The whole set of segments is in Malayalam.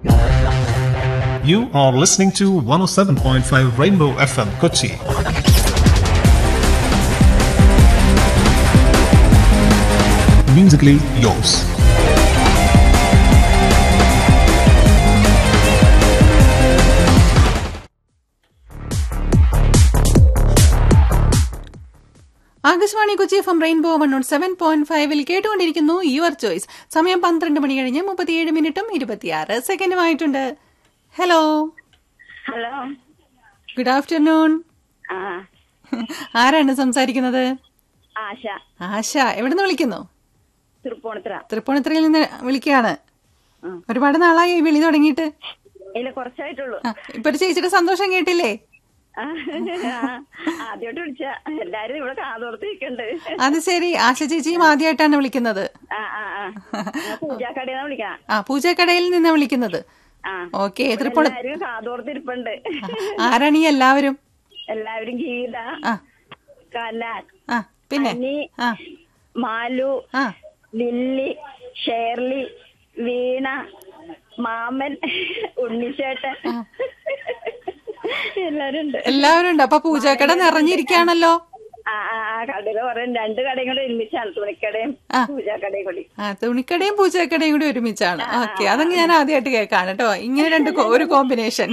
You are listening to 107.5 Rainbow FM Kochi. Musically yours. Akashvani Kochi F M rainbow one nought seven point ഫൈവിൽ കേട്ടുകൊണ്ടിരിക്കുന്നു യുവർ ചോയ്സ് സമയം പന്ത്രണ്ട് മണി കഴിഞ്ഞ് മുപ്പത്തിയേഴ് മിനിറ്റും ഇരുപത്തിയാറ് സെക്കൻഡുമായിട്ടുണ്ട് ഹലോ ഹലോ ഗുഡ് ആഫ്റ്റർനൂൺ ആ ആരാണ് സംസാരിക്കുന്നത് ആശ ആശ എവിടുന്ന് വിളിക്കുന്നു തൃപ്പൂണിത്തുറ തൃപ്പൂണിത്തുറയിൽ നിന്ന് വിളിക്കുകയാണ് ഉം. ഒരുപാട് നാളായി ഈ വിളി തുടങ്ങിയിട്ട് ഇല്ല കുറച്ചായിട്ടുള്ളൂ ആ, ഇപ്പൊ ഒരു ചേച്ചിയുടെ സന്തോഷം കേട്ടില്ലേ ആ, ആദ്യമായിട്ട് വിളിച്ച എല്ലാരും ഇവിടെ കാതോർത്ത് നിൽക്കണ്ട് അത് ശരി ആശ ചേച്ചിയും ആദ്യമായിട്ടാണ് വിളിക്കുന്നത് ആ ആ ആ പൂജാക്കടയെന്നാ വിളിക്കാം ആ പൂജക്കടയിൽ നിന്ന് വിളിക്കുന്നത് ആ ഓക്കെ തൃപ്പൂണി എല്ലാരും കാതോർത്തിരിപ്പുണ്ട് ആരാണ് ഈ എല്ലാവരും എല്ലാവരും ഗീത ആ കലാൻ ആ പിന്നെ അനി ആ മാലു ആ ലില്ലി ഷേർലി വീണ മാമൻ ഉണ്ണിച്ചേട്ടൻ എല്ലാരും ഉണ്ട് എല്ലാവരും ഉണ്ട് അപ്പൊ പൂജക്കട നിറഞ്ഞിരിക്കുകയാണല്ലോ ആ ആ ആ കടയിൽ പറയാൻ രണ്ട് കടയും കൂടെ ഒരുമിച്ചാണ് തുണിക്കടയും ആ. പൂജാക്കടയും കൂടി ആ തുണിക്കടയും പൂജക്കടയും കൂടി ഒരുമിച്ചാണ് ഓക്കെ അതങ്ങ് ഞാൻ ആദ്യമായിട്ട് കേൾക്കാണ് കേട്ടോ ഇങ്ങനെ രണ്ട് കോ- ഒരു കോമ്പിനേഷൻ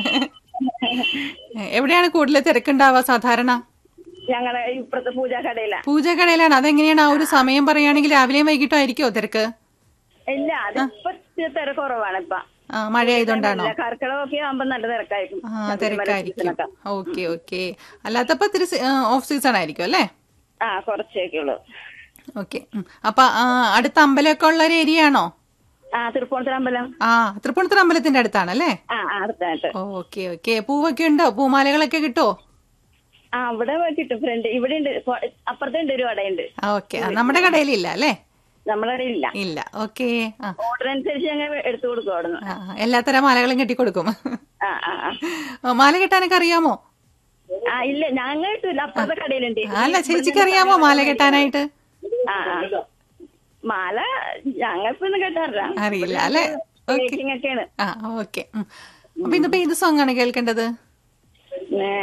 എവിടെയാണ് കൂടുതൽ തിരക്കുണ്ടാവുക സാധാരണ ഞങ്ങളെ ഇപ്പുറത്തെ പൂജാക്കടയില പൂജക്കടയിലാണ് അതെങ്ങനെയാണ് ആ ഒരു സമയം പറയുകയാണെങ്കിൽ രാവിലെയും വൈകിട്ടോ ആയിരിക്കോ തിരക്ക് ഇല്ല അത് ഇപ്പൊ തിരക്ക് കുറവാണ് ഇപ്പൊ ആ മഴയായതുകൊണ്ടാണോ ഇല്ല, കർക്കിടകമൊക്കെ ആകുമ്പോ നല്ല തിരക്കായിരിക്കും ആ തിരക്കായിരിക്കും സീസണൊക്കെ. ഓക്കെ ഓക്കെ അല്ലാത്തപ്പോ ഇത്തിരി ഓഫ് സീസൺ ആയിരിക്കും അല്ലേ ആ കുറച്ചൊക്കെ ഉള്ളു ഓക്കെ അപ്പൊ ആ, അടുത്ത അമ്പലമൊക്കെ ഉള്ള ഒരു ഏരിയ ആണോ ആ തൃപ്പൂണിത്തുറ അമ്പലം ആ തൃപ്പൂണിത്തുറ അമ്പലത്തിന്റെ അടുത്താണല്ലേ ആ ആ, അടുത്തായിട്ട് ഓക്കെ ഓക്കെ പൂവൊക്കെ ഉണ്ടോ പൂമാലകളൊക്കെ കിട്ടുമോ ആ ഇവിടെ കിട്ടും ഫ്രണ്ട് ഇവിടെ ഉണ്ട് അപ്പുറത്തെ ഉണ്ട് ഒരു കടയുണ്ട് ഓക്കെ നമ്മുടെ കടയിലില്ല അല്ലേ നമ്മളെ കടയിൽ ഇല്ല ഇല്ല ഓക്കെ ആ ഓർഡർ അനുസരിച്ച് ഞങ്ങൾ എടുത്തു കൊടുക്കും അവിടെ നിന്ന് ആ, എല്ലാത്തരം മാലകളും കെട്ടിക്കൊടുക്കും ആ ആ ആ. ആ, മാല കെട്ടാനൊക്കെ അറിയാമോ ആ ഇല്ല ഞങ്ങൾ കിട്ടൂല അപ്പുറത്തെ കടയിലുണ്ട് അല്ല ചേച്ചിക്ക് അറിയാമോ മാല കെട്ടാനായിട്ട് ആ ആ മാല ഞങ്ങളിപ്പോ ഒന്നും കേട്ടാറില്ല അറിയില്ല അല്ലേ ഓക്കെ മേക്കിംഗ് ഒക്കെയാണ് ആ ഓക്കെ അപ്പൊ ഇന്നിപ്പോ ഏത് സോങ് ആണ് കേൾക്കേണ്ടത് ഏ,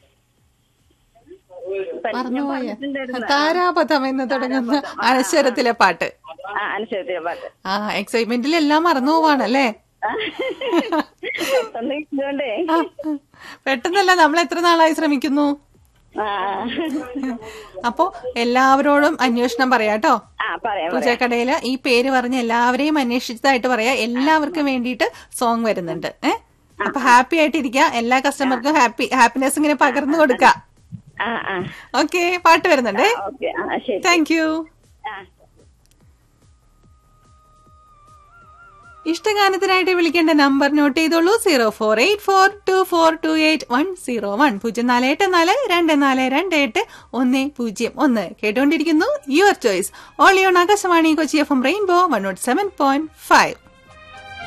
ഇപ്പൊ ഞാൻ മറന്നുപോയ പറഞ്ഞിട്ടുണ്ടായിരുന്നു. താരാപഥം എന്ന് തുടങ്ങുന്ന അനശ്വരത്തിലെ പാട്ട് ആ അനുസരിച്ച പാട്ട് ആ എക്സൈറ്റ്മെന്റിൽ എല്ലാം മറന്നു പോവാണല്ലേ ആ. പെട്ടെന്ന് ഇതുകൊണ്ടേ ആ, പെട്ടെന്നല്ല നമ്മൾ എത്ര നാളായി ശ്രമിക്കുന്നു ആ അപ്പോ എല്ലാവരോടും അന്വേഷണം പറയാട്ടോ ആ പറയാം പറയാം പൂജക്കടയില് ഈ പേര് പറഞ്ഞ എല്ലാവരെയും അന്വേഷിച്ചതായിട്ട് പറയാ എല്ലാവർക്കും വേണ്ടിയിട്ട് സോങ് വരുന്നുണ്ട് ഏ അപ്പൊ ഹാപ്പി ആയിട്ടിരിക്കുക എല്ലാ കസ്റ്റമർക്കും ഹാപ്പി ഹാപ്പിനെസ് ഇങ്ങനെ പകർന്നു കൊടുക്ക ആ ആ ഓക്കെ പാട്ട് വരുന്നുണ്ടേ ഓക്കെ ആ ശരി താങ്ക് യു ആ ഇഷ്ടഗാനത്തിനായിട്ട് വിളിക്കേണ്ട നമ്പർ നോട്ട് ചെയ്തോളൂ zero four eight four two four two eight one zero one പൂജ്യം നാല് എട്ട് നാല് രണ്ട് നാല് രണ്ട് എട്ട് ഒന്ന് പൂജ്യം ഒന്ന് കേട്ടുകൊണ്ടിരിക്കുന്നു യുവർ ചോയ്സ് ഓൾ യോൺ Akashvani Kochi F M rainbow one nought seven point five